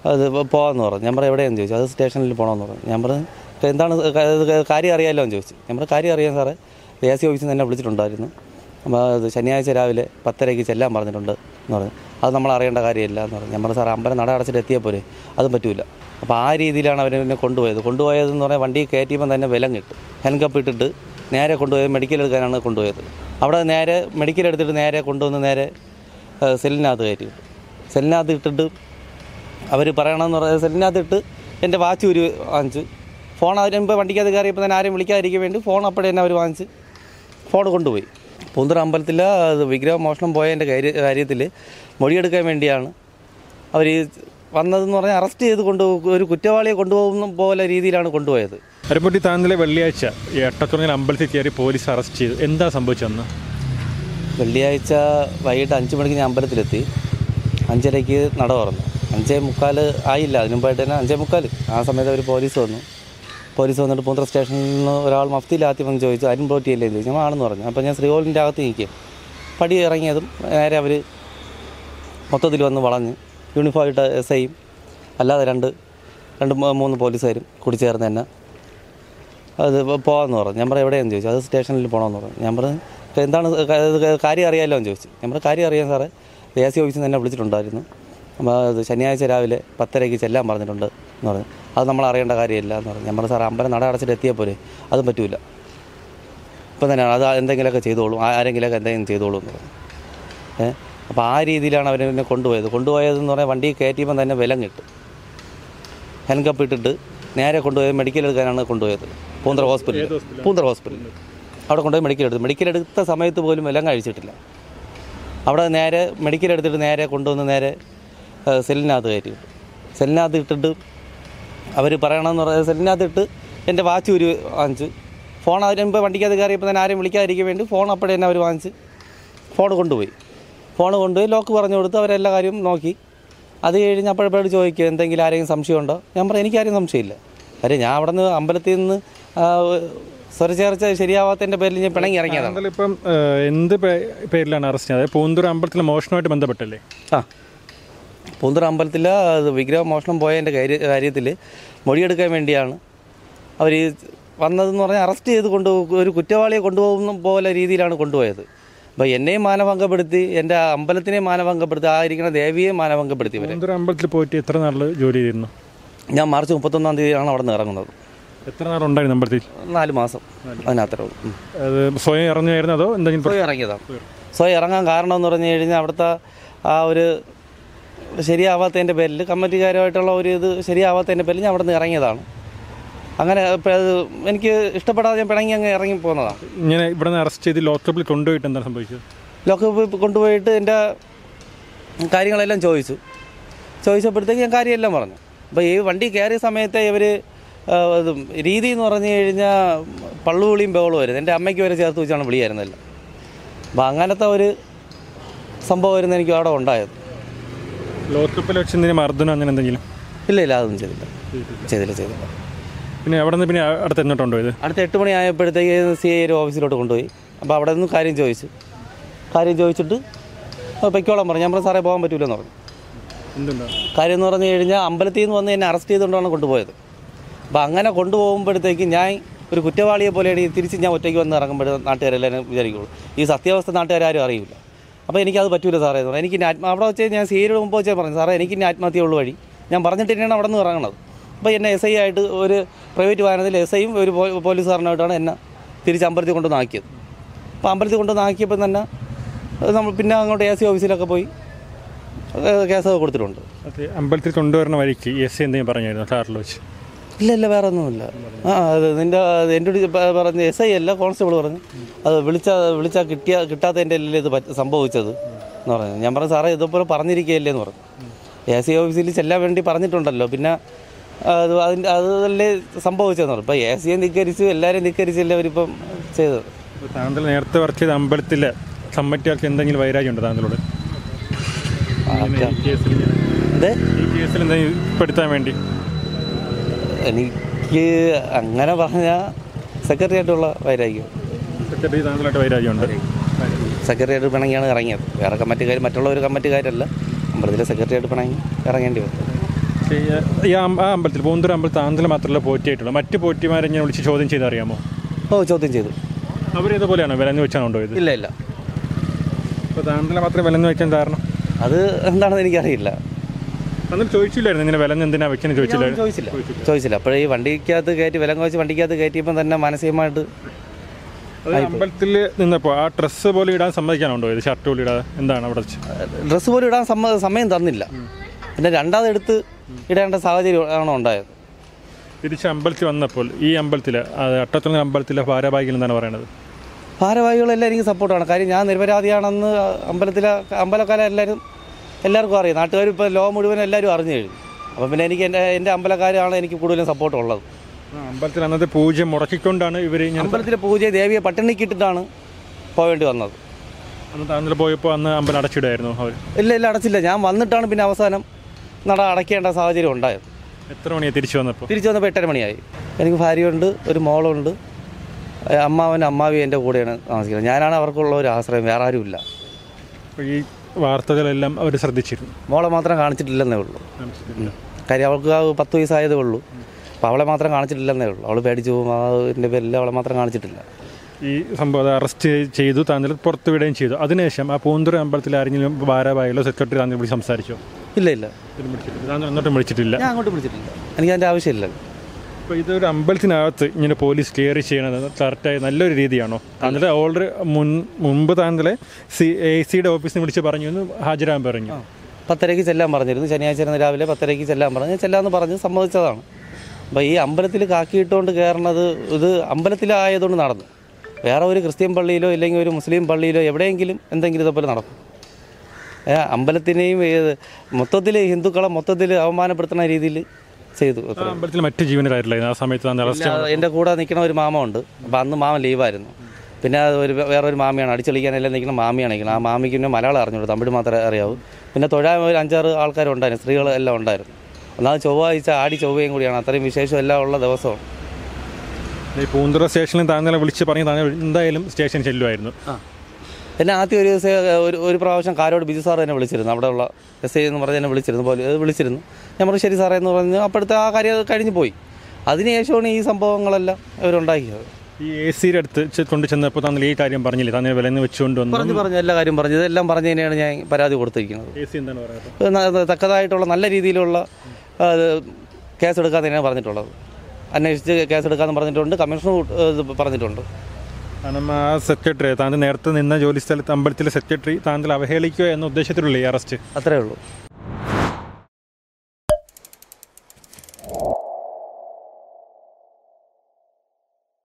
അത് പോകാമെന്ന് പറഞ്ഞു ഞാൻ പറഞ്ഞു എവിടെയാണെന്ന് ചോദിച്ചു അത് സ്റ്റേഷനിൽ പോകണമെന്ന് പറഞ്ഞു ഞാൻ പറഞ്ഞു "ഇപ്പൊ എന്താണ് ക- ഇത് കാര്യം അറിയാമല്ലോ എന്ന് ചോദിച്ചു ഞാൻ പറഞ്ഞു കാര്യം അറിയാം സാറേ എ സി ഓഫീസിൽ നിന്ന് എന്നെ വിളിച്ചിട്ടുണ്ടായിരുന്നു അപ്പോൾ അത് ശനിയാഴ്ച രാവിലെ പത്തരയ്ക്ക് ചെല്ലാൻ പറഞ്ഞിട്ടുണ്ട് എന്ന് പറഞ്ഞു അത് നമ്മൾ അറിയേണ്ട കാര്യമില്ല എന്ന് പറഞ്ഞു ഞാൻ പറഞ്ഞു സാറേ അമ്പലം നട അടച്ചിട്ട് എത്തിയാൽ പോരെ അതും പറ്റൂല അപ്പോൾ ആ രീതിയിലാണ് അവർ എന്നെ കൊണ്ടുപോയത് കൊണ്ടുപോയതെന്ന് പറഞ്ഞാൽ വണ്ടി കയറ്റിയപ്പോൾ തന്നെ വിലം കിട്ടും ഹാൻഡ് ഇട്ടിട്ട് നേരെ കൊണ്ടുപോയത് മെഡിക്കൽ എടുക്കാനാണ് കൊണ്ടുപോയത് അവിടെ നേരെ മെഡിക്കൽ എടുത്തിട്ട് നേരെ കൊണ്ടുവന്ന് നേരെ ഏഹ്, സെല്ലിനകത്ത് കയറ്റി വിട്ടു. സെല്ലിനകത്ത് ഇട്ടിട്ട് അവർ പറയണമെന്ന് പറഞ്ഞാൽ സെല്ലിനകത്ത് ഇട്ട് എൻ്റെ വാച്ച് ഒരു വാങ്ങിച്ച് ഫോൺ അതിന് മുമ്പ് വണ്ടിക്കകത്ത് കയറിയപ്പോൾ തന്നെ ആരെയും വിളിക്കാതിരിക്കാൻ വേണ്ടി ഫോൺ അപ്പോഴേ തന്നെ അവർ വാങ്ങിച്ച് ഫോൺ കൊണ്ടുപോയി പൂന്തറ അമ്പലത്തിൽ അത് വിഗ്രഹ മോഷണം പോയതിൻ്റെ കാര്യ കാര്യത്തിൽ മൊഴിയെടുക്കാൻ വേണ്ടിയാണ് അവർ വന്നതെന്ന് പറഞ്ഞാൽ അറസ്റ്റ് ചെയ്ത് കൊണ്ട് ഒരു കുറ്റവാളിയെ കൊണ്ടുപോകുന്ന പോലെ രീതിയിലാണ് കൊണ്ടുപോയത് അരപ്പൊട്ടി താന്നലെ വെള്ളിയാഴ്ച ഈ എട്ടത്തുറങ്ങൽ അമ്പലത്തിൽ കയറി പോലീസ് അറസ്റ്റ് ചെയ്തു എന്താ സംഭവിച്ചതെന്ന് വെള്ളിയാഴ്ച വൈകിട്ട് അഞ്ച് മണിക്ക് ഞാൻ അമ്പലത്തിലെത്തി അഞ്ചരയ്ക്ക് നട തുറന്നു അഞ്ചേ മുക്കാൽ ആയില്ല അതിന് മുമ്പായിട്ട് തന്നെ അഞ്ചേ മുക്കാൽ ആ സമയത്ത് അവർ പോലീസ് വന്നു പോലീസ് വന്നിട്ട് പൂന്തറ സ്റ്റേഷനിൽ നിന്ന് ഒരാൾ മഫ്തിയിൽ ആദ്യം വന്ന് ചോദിച്ചു അരിൻ ബ്ലോട്ടിയല്ലേ എന്ന് ചോദിച്ചു ഞാൻ ആണെന്ന് പറഞ്ഞു അപ്പോൾ ഞാൻ ശ്രീകോലിൻ്റെ അകത്ത് നിൽക്കുക പടി ഇറങ്ങിയതും നേരെ അവർ മൊത്തത്തിൽ വന്ന് വളഞ്ഞ് യൂണിഫോം ഇട്ട എസ് ഐയും അല്ലാതെ രണ്ട് രണ്ട് മൂ- മൂന്ന് പോലീസുകാരും കൂടി ചേർന്ന് തന്നെ അത് പോകാമെന്ന് പറഞ്ഞു ഞാൻ പറഞ്ഞു എവിടെയാണെന്ന് ചോദിച്ചു അത് സ്റ്റേഷനിൽ പോകണമെന്ന് പറഞ്ഞു ഞാൻ പറഞ്ഞു "ഇപ്പൊ എന്താണ് ക- ഇത് കാര്യം അറിയാമല്ലോ എന്ന് ചോദിച്ചു ഞാൻ പറഞ്ഞു കാര്യം അറിയാം സാറേ എ സി ഓഫീസിൽ നിന്ന് എന്നെ വിളിച്ചിട്ടുണ്ടായിരുന്നു അപ്പോൾ അത് ശനിയാഴ്ച രാവിലെ പത്തരയ്ക്ക് ചെല്ലാൻ പറഞ്ഞിട്ടുണ്ട് എന്ന് പറഞ്ഞു അത് നമ്മൾ അറിയേണ്ട കാര്യമില്ല എന്ന് പറഞ്ഞു ഞാൻ പറഞ്ഞു സാറേ അമ്പലം നട അടച്ചിട്ട് എത്തിയാൽ പോരെ അതും പറ്റൂല ഇപ്പം തന്നെയാണ് അത് എന്തെങ്കിലുമൊക്കെ ചെയ്തോളും ആ- ആരെങ്കിലുമൊക്കെ എന്തെങ്കിലും ചെയ്തോളും എന്ന് പറഞ്ഞു ഏഹ് അപ്പോൾ ആ രീതിയിലാണ് അവർ എന്നെ കൊണ്ടുപോയത് കൊണ്ടുപോയതെന്ന് പറഞ്ഞാൽ വണ്ടി കയറ്റിയപ്പോൾ തന്നെ വിലം കിട്ടും ഹാൻഡ് ഇട്ടിട്ട് നേരെ കൊണ്ടുപോയി മെഡിക്കൽ എടുക്കാനാണ് കൊണ്ടുപോയത് പൂന്തറ ഹോസ്പിറ്റലിൽ പൂന്തറ ഹോസ്പിറ്റലിൽ അവിടെ കൊണ്ടുപോയി മെഡിക്കൽ എടുത്തു മെഡിക്കൽ എടുത്ത സമയത്ത് പോലും എല്ലാം കഴിച്ചിട്ടില്ല അവിടെ നേരെ മെഡിക്കൽ എടുത്തിട്ട് നേരെ കൊണ്ടുവന്ന് നേരെ ഏഹ്, സെല്ലിനകത്ത് കയറ്റി വിട്ടു സെല്ലിനകത്ത് ഇട്ടിട്ട് അവർ പറയണമെന്ന് പറഞ്ഞാൽ സെല്ലിനകത്ത് ഇട്ട് എൻ്റെ വാച്ച് ഒരു വാങ്ങിച്ച് ഫോൺ അതിന് മുമ്പ് വണ്ടിക്കകത്ത് കയറിയപ്പോൾ തന്നെ ആരെയും വിളിക്കാതിരിക്കാൻ വേണ്ടി ഫോൺ അപ്പോഴേ തന്നെ അവർ വാങ്ങിച്ച് ഫോൺ കൊണ്ടുപോയി ഫോൺ കൊണ്ടുപോയി ലോക്ക് പറഞ്ഞു കൊടുത്ത് അവരെല്ലാ കാര്യവും നോക്കി അത് കഴിഞ്ഞ് അപ്പോഴപ്പോഴും ചോദിക്കും എന്തെങ്കിലും ആരെങ്കിലും സംശയമുണ്ടോ ഞാൻ പറഞ്ഞു എനിക്കാരും സംശയമില്ല കാര്യം ഞാൻ അവിടെ നിന്ന് അമ്പലത്തിൽ നിന്ന് ആ, സ്വരച്ചേർച്ച ശരിയാവാത്തതിൻ്റെ പേരിൽ ഞാൻ പിണങ്ങി ഇറങ്ങിയതാണ് താങ്കൾ ഇപ്പം ഏഹ്, എന്ത് പേ- പേരിലാണ് അറസ്റ്റ് ചെയ്തത് പൂന്തൂർ അമ്പലത്തിലെ മോഷണമായിട്ട് ബന്ധപ്പെട്ടല്ലേ ആ പൂന്തറ അമ്പലത്തിൽ അത് വിഗ്രഹ മോഷണം പോയതിൻ്റെ കാര്യ കാര്യത്തിൽ മൊഴിയെടുക്കാൻ വേണ്ടിയാണ് അവർ വന്നതെന്ന് പറഞ്ഞാൽ അറസ്റ്റ് ചെയ്ത് കൊണ്ട് ഒരു കുറ്റവാളിയെ കൊണ്ടുപോകുന്ന പോലെ രീതിയിലാണ് കൊണ്ടുപോയത് അപ്പോൾ എന്നെയും മാനഭംഗപ്പെടുത്തി എൻ്റെ അമ്പലത്തിനെയും മാനഭംഗപ്പെടുത്തി ആ ഇരിക്കുന്ന ദേവിയെ മാനഭംഗപ്പെടുത്തി ഇവരെ പൂന്തൂർ അമ്പലത്തിൽ പോയിട്ട് എത്ര നാൾ ജോലി ചെയ്തിരുന്നു ഞാൻ മാർച്ച് മുപ്പത്തൊന്നാം തീയതിയാണ് അവിടെ നിന്ന് ഇറങ്ങുന്നത് എത്ര നാളുണ്ടായിരുന്നു അമ്പലത്തിൽ നാല് മാസം അതിനകത്തേ ഉള്ളൂ ഉം. അത് സ്വയം ഇറങ്ങിയായിരുന്നു അതോ എന്തെങ്കിലും സ്വയം ഇറങ്ങിയതാണ് സ്വയം ഇറങ്ങാൻ കാരണം എന്ന് പറഞ്ഞു കഴിഞ്ഞാൽ അവിടുത്തെ ആ ഒരു ശരിയാവാത്തതിൻ്റെ പേരിൽ കമ്മിറ്റിക്കാരുമായിട്ടുള്ള ഒരു ഇത് ശരിയാവാത്തതിൻ്റെ പേരിൽ ഞാൻ അവിടെ നിന്ന് ഇറങ്ങിയതാണ് അങ്ങനെ ഇപ്പം അത് എനിക്ക് ഇഷ്ടപ്പെടാതെ ഞാൻ പിണങ്ങി അങ്ങ് ഇറങ്ങി പോകുന്നതാണ് ഇങ്ങനെ ഇവിടെ നിന്ന് അറസ്റ്റ് ചെയ്ത് ലോക്കപ്പിൽ കൊണ്ടുപോയിട്ട് എന്താണ് സംഭവിച്ചത് ലോക്കപ്പ് കൊണ്ടുപോയിട്ട് എൻ്റെ കാര്യങ്ങളെല്ലാം ചോദിച്ചു ചോദിച്ചപ്പോഴത്തേക്ക് ഞാൻ കാര്യമെല്ലാം പറഞ്ഞു അപ്പോൾ ഈ വണ്ടി കയറിയ സമയത്തെ ഇവർ രീതി എന്ന് പറഞ്ഞു കഴിഞ്ഞാൽ പള്ളുവിളിയും ബഹളവും വരുന്നത് എൻ്റെ അമ്മയ്ക്ക് വരെ ചേർത്ത് വെച്ചാണ് വിളിയായിരുന്നല്ല അപ്പോൾ അങ്ങനത്തെ ഒരു സംഭവമായിരുന്നു എനിക്ക് അവിടെ ഉണ്ടായത് ലോക്കപ്പിൽ വെച്ച് എന്തെങ്കിലും മർദ്ദനം അങ്ങനെ എന്തെങ്കിലും ഇല്ല ഇല്ല അതൊന്നും ചെയ്തില്ല ചെയ്തില്ല ചെയ്തില്ല പിന്നെ അവിടെ നിന്ന് പിന്നെ അടുത്ത് എന്നിട്ടുണ്ടോ ഇത് അടുത്ത എട്ട് മണി ആയപ്പോഴത്തേക്ക് സി ഐ ഒരു ഓഫീസിലോട്ട് കൊണ്ടുപോയി അപ്പോൾ അവിടെ നിന്ന് കാര്യം ചോദിച്ചു കാര്യം ചോദിച്ചിട്ട് "ആ, പൊയ്ക്കോളാൻ പറഞ്ഞു ഞാൻ പറഞ്ഞു സാറേ പോകാൻ പറ്റൂലെന്ന് പറഞ്ഞു എന്തുണ്ടാവും കാര്യം എന്ന് പറഞ്ഞു കഴിഞ്ഞാൽ അമ്പലത്തിൽ നിന്ന് വന്ന് എന്നെ അറസ്റ്റ് ചെയ്തുകൊണ്ടാണ് കൊണ്ടുപോയത് അപ്പോൾ അങ്ങനെ കൊണ്ടുപോകുമ്പോഴത്തേക്ക് ഞാൻ ഒരു കുറ്റവാളിയെ പോലെയാണ് ഈ തിരിച്ച് ഞാൻ ഒറ്റയ്ക്ക് വന്ന് ഇറങ്ങുമ്പോൾ നാട്ടുകാരെല്ലാം വിചാരിക്കുള്ളൂ ഈ സത്യാവസ്ഥ നാട്ടുകാരും അറിയില്ല അപ്പോൾ എനിക്കത് പറ്റൂല സാറേ എന്ന് പറഞ്ഞു എനിക്ക് ഇനി ആത്മ അവിടെ വെച്ച് ഞാൻ സീരിയൽ മുമ്പ് വെച്ചേ പറഞ്ഞു സാറേ എനിക്ക് ഇനി ആത്മഹത്യയുള്ള വഴി ഞാൻ പറഞ്ഞിട്ട് തന്നെയാണ് അവിടെ നിന്ന് ഇറങ്ങണത് അപ്പോൾ എന്നെ എസ് ഐ ആയിട്ട് ഒരു പ്രൈവറ്റ് വാഹനത്തിൽ എസ് ഐയും ഒരു പോ- പോലീസുകാരനായിട്ടാണ് എന്നെ തിരിച്ച് അമ്പലത്തിൽ കൊണ്ടുവന്ന് ആക്കിയത് അപ്പോൾ അമ്പലത്തിൽ കൊണ്ടുവന്ന് ആക്കിയപ്പോൾ തന്നെ അത് നമ്മൾ പിന്നെ അങ്ങോട്ട് എ സി ഓഫീസിലൊക്കെ പോയി ഏഹ് കേസൊക്കെ കൊടുത്തിട്ടുണ്ട് അത് അമ്പലത്തിൽ കൊണ്ടുവരുന്ന വഴിക്ക് എസ് എന്തെങ്കിലും പറഞ്ഞായിരുന്നു കാറിൽ വെച്ച് ഇല്ല ഇല്ല വേറെ ഒന്നുമില്ല ആ അത് നിൻ്റെ അത് എൻ്റെ അടുത്ത് പ- പറഞ്ഞ എസ് ഐ അല്ല കോൺസ്റ്റബിൾ പറഞ്ഞു അത് വിളിച്ച വിളിച്ചാൽ കിട്ടിയ കിട്ടാത്തതിൻ്റെ അല്ലേ ഇത് പറ്റ- സംഭവിച്ചത് എന്ന് പറഞ്ഞു ഞാൻ പറഞ്ഞു സാറേ ഇതുപോലെ പറഞ്ഞിരിക്കുകയല്ലേ എന്ന് പറഞ്ഞു എ സി ഓഫീസിൽ ചെല്ലാൻ വേണ്ടി പറഞ്ഞിട്ടുണ്ടല്ലോ പിന്നെ അത് അതിൻ്റെ അതല്ലേ സംഭവിച്ചതെന്ന് പറഞ്ഞു ഇപ്പോൾ എ സിയെ ധിക്കരിച്ചു എല്ലാവരെയും ധിക്കരിച്ചല്ലേ അവരിപ്പം ചെയ്തത് അപ്പോൾ താങ്കൾ നേരത്തെ വർക്ക് ചെയ്ത അമ്പലത്തിലെ കമ്മിറ്റികൾക്ക് എന്തെങ്കിലും വൈരാഗ്യം ഉണ്ടോ താങ്കളോട് ഇങ്ങനെ ഈ കേസിൽ അതെ ഈ കേസിൽ എന്തെങ്കിലും പെടുത്താൻ വേണ്ടി എനിക്ക് അങ്ങനെ പറഞ്ഞാൽ സെക്രട്ടറിയായിട്ടുള്ള വൈരാഗ്യം സെക്രട്ടറി താങ്കളായിട്ട് വൈരാഗ്യമുണ്ട് സെക്രട്ടറിയായിട്ട് പിണങ്ങിയാണ് ഇറങ്ങിയത് വേറെ കമ്മിറ്റിക്കാർ മറ്റുള്ള ഒരു കമ്മിറ്റിക്കാരല്ല അമ്പലത്തിലെ സെക്രട്ടറിയായിട്ട് പിണങ്ങി ഇറങ്ങേണ്ടി വരും പക്ഷേ ഈ അം- ആ അമ്പലത്തിൽ പൂന്തുറ അമ്പലത്തിൽ താന്തല മാത്രമല്ല പോറ്റിയായിട്ടുള്ളൂ മറ്റ് പോറ്റിമാരെ ഞാൻ വിളിച്ച് ചോദ്യം ചെയ്തറിയാമോ ഓ ചോദ്യം ചെയ്തു അവരിതുപോലെയാണോ വിലന്ന് വെച്ചാണ് കൊണ്ടുപോയത് ഇല്ല ഇല്ല അപ്പോൾ താന്തല മാത്രമേ വിലന്ന് വെക്കാൻ കാരണം അത് എന്താണെന്ന് എനിക്കറിയില്ല അന്ന് ചോദിച്ചില്ലായിരുന്നു ഇങ്ങനെ വിലന്ന് എന്തിനാ വെക്കുന്നത് ചോദിച്ചില്ലായിരുന്നു ചോദിച്ചില്ല ചോദിച്ചില്ല അപ്പോഴേ ഈ വണ്ടിക്കകത്ത് കയറ്റി വിലങ്ങ് വെച്ച് വണ്ടിക്കകത്ത് കയറ്റിയപ്പം തന്നെ മാനസികമായിട്ട് അത് അമ്പലത്തിൽ നിന്നപ്പോൾ ആ ഡ്രസ്സ് പോലെ ഇടാൻ സമ്മതിക്കാനുണ്ടോ ഇത് ഷർട്ട് പോലെ ഇടാതെ എന്താണ് അവിടെ വെച്ച് ഡ്രസ്സ് പോലും ഇടാൻ സമ്മ സമയം തന്നില്ല പിന്നെ രണ്ടാമത് എടുത്ത് ഇടേണ്ട സാഹചര്യമാണോ ഉണ്ടായത് തിരിച്ച് അമ്പലത്തിൽ വന്നപ്പോൾ ഈ അമ്പലത്തിൽ അട്ടത്തുള്ള അമ്പലത്തിലെ ഭാരവാഹികൾ എന്താണ് പറയുന്നത് ഭാരവാഹികളെല്ലാം എനിക്ക് സപ്പോർട്ടാണ് കാര്യം ഞാൻ നിരപരാധിയാണെന്ന് അമ്പലത്തിലെ അമ്പലക്കാരെ എല്ലാവരും എല്ലാവർക്കും അറിയാം നാട്ടുകാർ ഇപ്പോൾ ലോ മുഴുവൻ എല്ലാവരും അറിഞ്ഞു കഴിഞ്ഞു അപ്പം പിന്നെ എനിക്ക് എൻ്റെ എൻ്റെ അമ്പലക്കാരാണ് എനിക്ക് കൂടുതലും സപ്പോർട്ട് ഉള്ളത് ആ, അമ്പലത്തിൽ അന്നത്തെ പൂജ മുടക്കിക്കൊണ്ടാണ് ഇവർ ഇങ്ങനെ അമ്പലത്തിലെ പൂജ ദേവിയെ പട്ടിണിക്കിട്ടിട്ടാണ് പോവേണ്ടി വന്നത് അന്ന് താങ്കൾ പോയപ്പോൾ അന്ന് അമ്പലം അടച്ചിടായിരുന്നു അവർ ഇല്ല ഇല്ല അടച്ചില്ല ഞാൻ വന്നിട്ടാണ് പിന്നെ അവസാനം നട അടയ്ക്കേണ്ട സാഹചര്യം ഉണ്ടായത് എത്ര മണിയാണ് തിരിച്ചു വന്നപ്പോൾ തിരിച്ചു വന്നപ്പോൾ എട്ടര മണിയായി എനിക്ക് ഭാര്യയുണ്ട് ഒരു മോളുണ്ട് ഏ, അമ്മാവനും അമ്മാവിയും എൻ്റെ കൂടെയാണ് താമസിക്കുന്നത് ഞാനാണ് അവർക്കുള്ള ഒരു ആശ്രയം വേറെ ആരുമില്ല അപ്പോൾ ഈ വാർത്തകളെല്ലാം അവർ ശ്രദ്ധിച്ചിരുന്നു മോളെ മാത്രം കാണിച്ചിട്ടില്ലെന്നേ ഉള്ളൂ ഉം. കാര്യം അവൾക്ക് ആ പത്ത് വയസ്സായതേ ഉള്ളൂ അപ്പോൾ അവളെ മാത്രം കാണിച്ചിട്ടില്ലെന്നേ ഉള്ളൂ അവൾ പേടിച്ചു പോകും അതിൻ്റെ പേരിൽ അവളെ മാത്രം കാണിച്ചിട്ടില്ല ഈ സംഭവം അത് അറസ്റ്റ് ചെയ്തു താങ്കൾ പുറത്ത് വിടുകയും ചെയ്തു അതിനുശേഷം ആ പൂന്തുറ അമ്പലത്തിൽ ആരെങ്കിലും ഭാരവാഹികളോ സെക്രട്ടറി താങ്കൾ വിളിച്ച് സംസാരിച്ചോ ഇല്ല ഇല്ല ഇതിന് വിളിച്ചിട്ടില്ല താങ്കൾ എന്നിട്ടും വിളിച്ചിട്ടില്ല ഞാൻ അങ്ങോട്ട് വിളിച്ചിട്ടില്ല എനിക്ക് അതിൻ്റെ ആവശ്യമില്ല അപ്പോൾ ഇതൊരു അമ്പലത്തിനകത്ത് ഇങ്ങനെ പോലീസ് ക്ലിയർ ചെയ്യണത് കറക്റ്റായി നല്ലൊരു രീതിയാണോ താങ്കൾ ഓൾറെഡി മുൻ മുമ്പ് താങ്കളെ സി എ സിയുടെ ഓഫീസിൽ വിളിച്ച് പറഞ്ഞു എന്ന് ഹാജരാൻ പറഞ്ഞു പത്തരയ്ക്ക് ചെല്ലാൻ പറഞ്ഞിരുന്നു ശനിയാഴ്ച ഇരുന്ന് രാവിലെ പത്തരയ്ക്ക് ചെല്ലാൻ പറഞ്ഞു ഞാൻ ചെല്ലാമെന്ന് പറഞ്ഞ് സമ്മതിച്ചതാണ് അപ്പോൾ ഈ അമ്പലത്തിൽ കാക്കിയിട്ടുകൊണ്ട് കയറണത് ഇത് അമ്പലത്തിലായതുകൊണ്ട് നടന്നു വേറെ ഒരു ക്രിസ്ത്യൻ പള്ളിയിലോ ഇല്ലെങ്കിൽ ഒരു മുസ്ലിം പള്ളിയിലോ എവിടെയെങ്കിലും എന്തെങ്കിലും ഇതുപോലെ നടക്കും ഏ, അമ്പലത്തിനെയും ഏത് മൊത്തത്തിൽ ഹിന്ദുക്കളെ മൊത്തത്തിൽ അവമാനപ്പെടുത്തുന്ന രീതിയിൽ ചെയ്തു ആ അമ്പലത്തിൽ മറ്റ് ജീവനക്കാരില്ലായിരുന്നു ആ സമയത്ത് താങ്കൾ അറസ്റ്റ് പിന്നെ എൻ്റെ കൂടെ നിൽക്കുന്ന ഒരു മാമ ഉണ്ട് അപ്പോൾ അന്ന് മാമൻ ലീവായിരുന്നു പിന്നെ അത് ഒരു വേറെ ഒരു മാമിയാണ് അടിച്ചൊളിക്കാനെല്ലാം നിൽക്കുന്ന മാമിയാണ് നിൽക്കുന്നത് ആ മാമിക്ക് പിന്നെ മലയാളം അറിഞ്ഞുള്ളൂ തമിഴ് മാത്രമേ അറിയാവൂ പിന്നെ തൊഴാൻ ഒരു അഞ്ചാറ് ആൾക്കാരുണ്ടായിരുന്നു സ്ത്രീകൾ എല്ലാം ഉണ്ടായിരുന്നു ഒന്നാമത് ചൊവ്വാഴ്ച ആടി ചൊവ്വയും കൂടിയാണ് അത്രയും വിശേഷം എല്ലാം ഉള്ള ദിവസമാണ് ഈ പൂന്തുറ സ്റ്റേഷനിൽ താങ്കളെ വിളിച്ച് പറഞ്ഞ് താങ്കൾ എന്തായാലും സ്റ്റേഷൻ ചെല്ലുമായിരുന്നു എന്നെ ആദ്യം ഒരു ദിവസം ഒരു ഒരു പ്രാവശ്യം കാരോട് ബിജു സാർ എന്നെ വിളിച്ചിരുന്നു അവിടെയുള്ള എസ് ഐ എന്ന് പറഞ്ഞ് എന്നെ വിളിച്ചിരുന്നു പോലെ വിളിച്ചിരുന്നു ഞാൻ പറഞ്ഞു ശരി സാറേ എന്ന് പറഞ്ഞ് അപ്പോഴത്തെ ആ കാര്യം അത് കഴിഞ്ഞ് പോയി അതിനുശേഷമാണ് ഈ സംഭവങ്ങളെല്ലാം ഇവരുണ്ടാക്കിയത് ഈ എ സിയുടെ അടുത്ത് ചെ- കൊണ്ട് ചെന്നപ്പോൾ താങ്കൾ ഈ കാര്യം പറഞ്ഞില്ലേ താങ്കൾ വിലന്ന് വെച്ചുകൊണ്ട് വന്നു പറഞ്ഞു പറഞ്ഞു എല്ലാ കാര്യം പറഞ്ഞു ഇതെല്ലാം പറഞ്ഞു തന്നെയാണ് ഞാൻ പരാതി കൊടുത്തിരിക്കുന്നത് എ സി എന്താണ് പറയുന്നത് ഇത് ന- തക്കതായിട്ടുള്ള നല്ല രീതിയിലുള്ള ആ, ഇത് കേസ് എടുക്കാൻ തന്നെയാണ് പറഞ്ഞിട്ടുള്ളത് അന്വേഷിച്ച് കേസ് എടുക്കാമെന്ന് പറഞ്ഞിട്ടുണ്ട് കമ്മീഷണർ ഇത് പറഞ്ഞിട്ടുണ്ട് കാരണം ആ സെക്രട്ടറി താങ്കൾ നേരത്തെ നിന്ന ജോലി സ്ഥലത്ത് അമ്പലത്തിലെ സെക്രട്ടറി താങ്കൾ അവഹേളിക്കുക എന്ന ഉദ്ദേശത്തിലുള്ള ഈ അറസ്റ്റ് അത്രേ ഉള്ളൂ